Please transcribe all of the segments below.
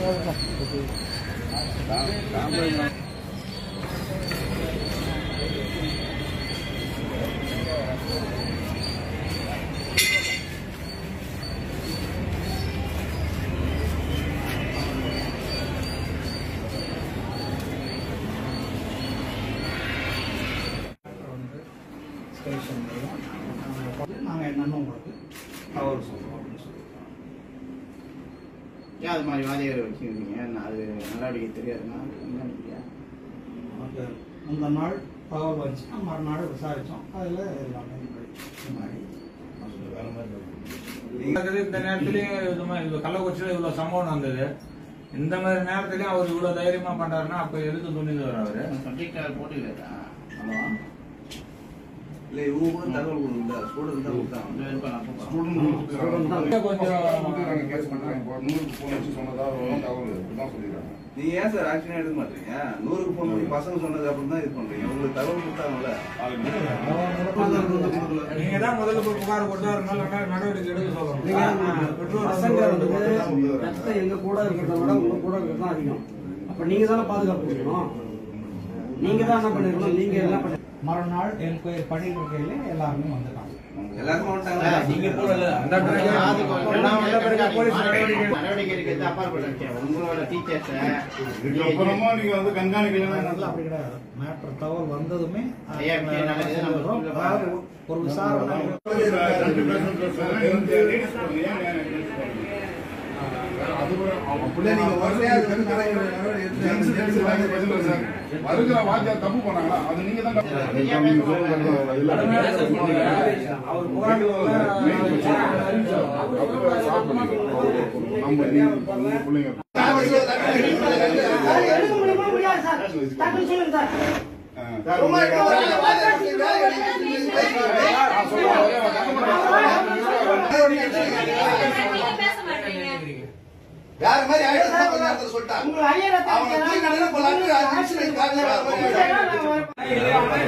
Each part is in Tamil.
வந்து ஸ்டேஷன் நாங்கள் என்னன்னு உங்களுக்கு தகவல் சொல்லுவோம் அப்படின்னு சொல்லி ஏன் அது மாதிரி வாதியார் வச்சுருக்கீங்க நான் அது நடவடிக்கை தெரியாதுன்னா என்ன நினைக்கிறீங்க நமக்கு முந்த நாள் தகவல் வந்துச்சுன்னா மறுநாள் விசாரித்தோம் அதில் எல்லாமே நடக்குது. இந்த நேரத்துலயும் இது மாதிரி இது கள்ளக்குறிச்சியில இவ்வளவு சம்பவம் நடந்தது இந்த மாதிரி நேரத்துலயும் அவர் இவ்வளவு தைரியமா பண்றாருன்னா அப்ப எதுக்கு துணிந்தவர் அவரு சப்ஜெக்ட் போட்டுக்கிறதா ஹலோ இல்ல இவங்க கூட தகவல் கொடுக்கல ஸ்டூடெண்ட் தான் கொடுத்தாங்க இந்த இப்போ நான் கூப்பிட்றேன் கொஞ்சம் கேஸ் பண்றாங்க இப்போ நூறுக்கு போன் வச்சு சொன்னதா வரும் தகவல் இப்படிதான் சொல்லிடுறாங்க நீங்க ஏன் சார் ஆக்ஷன் எடுக்க மாட்டீங்க நூறுக்கு போன் பண்ணி பசங்க சொன்னது அப்புறம் தான் இது பண்றீங்க உங்களுக்கு தகவல் கொடுத்தாங்கல்ல நீங்க தான் முதல்ல போய் புகார் கொண்டு வரனால நடவடிக்கை எடுக்க சொல்லணும் பெற்றோர் பசங்க வந்து வந்து ரத்தம் எங்க கூட இருக்கிறத விட உங்க கூட இருக்கிறது தான் அதிகம் அப்ப நீங்க தானே பாதுகாப்பு கொடுக்கணும் நீங்க தான் என்ன பண்ணிருக்கணும் நீங்க என்ன பண்ணி மறுநாள் என்கொயரி பண்ணிட்டு இருக்கையில எல்லாருமே வந்துட்டாங்க எல்லாருமே வந்துட்டாங்க நீங்க போடல அந்த பிறகு எல்லாம் வந்த பிறகு போலீஸ் நடவடிக்கை நடவடிக்கை எடுக்கிறது அப்பாற்பட்ட விஷயம் உங்களோட டீச்சர்ஸை இதுக்கப்புறமா நீங்க வந்து கண்காணிக்கலாம் அதனால அப்படி கிடையாது மேட்டர் தகவல் வந்ததுமே ஐயா, இப்படி நடக்குது, நம்ம சொல்றோம். சொல்லுங்க. அதாவது ஒரு விசாரணை அப்படியே நீங்க உடனே அது வந்து நடவடிக்கை எடுத்து வருகிற வாத்தியார் தப்பு பண்ணாங்களா அது நீங்க தான் அவர் புகார் நம்ம நீங்க பிள்ளைங்க எடுக்க முடியுமா முடியாது சார் டக்குனு சொல்லுங்க சார் வேற மாதிரி ஆயிடுச்சு கொஞ்ச நேரத்துல சொல்லிட்டாங்க உங்களை ஐயரை அவங்க தூக்கி நல்லா போலான்னு அஞ்சு நிமிஷம் கழிச்சு காலையில வேற மாதிரி ஆயிடுச்சு.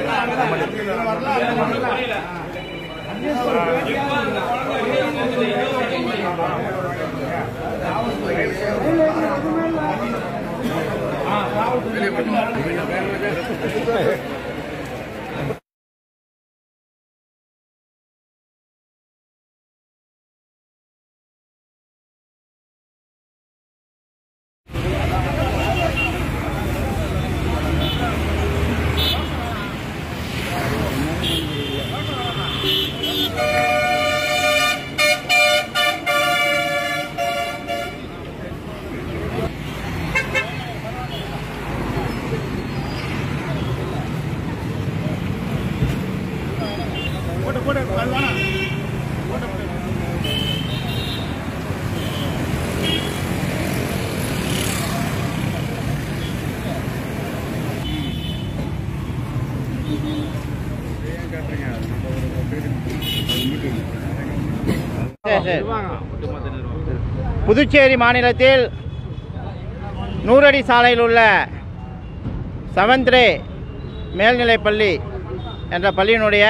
புதுச்சேரி மாநிலத்தில் நூறடி சாலையில் உள்ள செவன்த்ரே மேல்நிலைப்பள்ளி என்ற பள்ளியினுடைய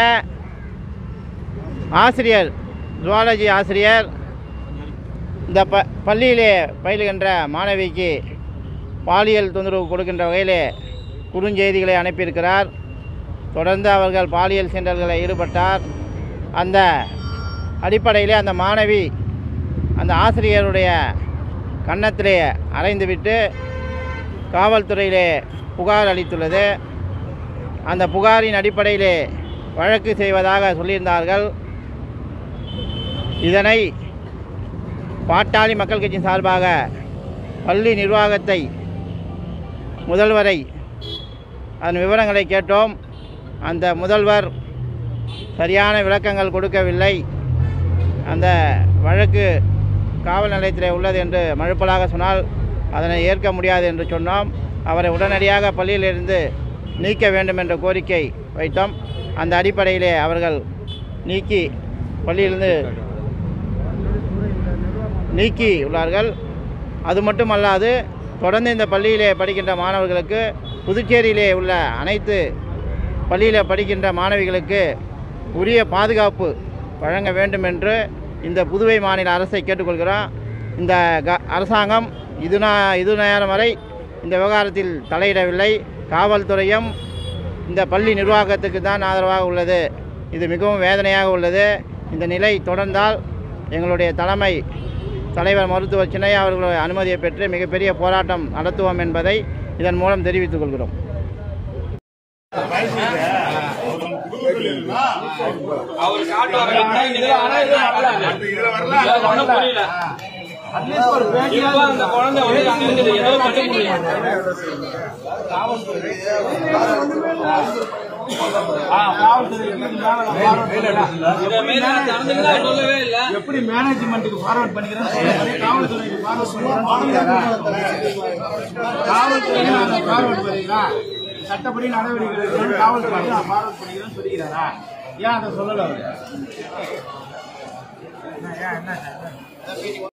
ஆசிரியர் ஜுவாலஜி ஆசிரியர் இந்த ப பள்ளியிலே பயிலுகின்ற மாணவிக்கு பாலியல் தொந்தரவு கொடுக்கின்ற வகையிலே குறுஞ்செய்திகளை அனுப்பியிருக்கிறார் தொடர்ந்து அவர்கள் பாலியல் சீண்டல்களில் ஈடுபட்டார் அந்த அடிப்படையிலே அந்த மாணவி அந்த ஆசிரியருடைய கன்னத்திலே அறைந்துவிட்டு காவல்துறையிலே புகார் அளித்துள்ளது அந்த புகாரின் அடிப்படையிலே வழக்கு செய்வதாக சொல்லியிருந்தார்கள் இதனை பாட்டாளி மக்கள் கட்சியின் சார்பாக பள்ளி நிர்வாகத்தை முதல்வரை அதன் விவரங்களை கேட்டோம் அந்த முதல்வர் சரியான விளக்கங்கள் கொடுக்கவில்லை அந்த வழக்கு காவல் நிலையத்தில் உள்ளது என்று மழுப்பலாக சொன்னால் அதனை ஏற்க முடியாது என்று சொன்னோம் அவரை உடனடியாக பள்ளியிலிருந்து நீக்க வேண்டும் என்ற கோரிக்கை வைத்தோம் அந்த அடிப்படையிலே அவர்கள் நீக்கி பள்ளியிலிருந்து நீக்கி உள்ளார்கள் அது மட்டுமல்லாது தொடர்ந்து இந்த பள்ளியிலே படிக்கின்ற மாணவர்களுக்கு புதுச்சேரியிலே உள்ள அனைத்து பள்ளியில் படிக்கின்ற மாணவிகளுக்கு உரிய பாதுகாப்பு வழங்க வேண்டும் என்று இந்த புதுவை மாநில அரசை கேட்டுக்கொள்கிறோம் இந்த க அரசாங்கம் இது நா இது நேரம் வரை இந்த விவகாரத்தில் தலையிடவில்லை காவல்துறையும் இந்த பள்ளி நிர்வாகத்துக்கு தான் ஆதரவாக உள்ளது இது மிகவும் வேதனையாக உள்ளது இந்த நிலை தொடர்ந்தால் எங்களுடைய தலைமை தலைவர் மருத்துவ சின்னையா அவர்களுடைய அனுமதியை பெற்று மிகப்பெரிய போராட்டம் நடத்துவோம் என்பதை இதன் மூலம் தெரிவித்துக் கொள்கிறோம் எப்படி மேனேஜ்மெண்ட்டுக்கு ஃபார்வர்ட் பண்ணிக்கிறேன்னு சொல்லுங்க காவல்துறைக்கு ஃபார்வர்ட் பண்ணிக்கிறேன் காவல்துறைக்கு நான் ஃபார்வர்ட் பண்ணிக்கிறேன் சட்டப்படி நடவடிக்கை எடுக்கணும்னு காவல்துறைக்கு நான் ஃபார்வர்ட் பண்ணிக்கிறேன்னு சொல்லிக்கிறாரா ஏன் அதை சொல்லல அவரு ஏன் என்ன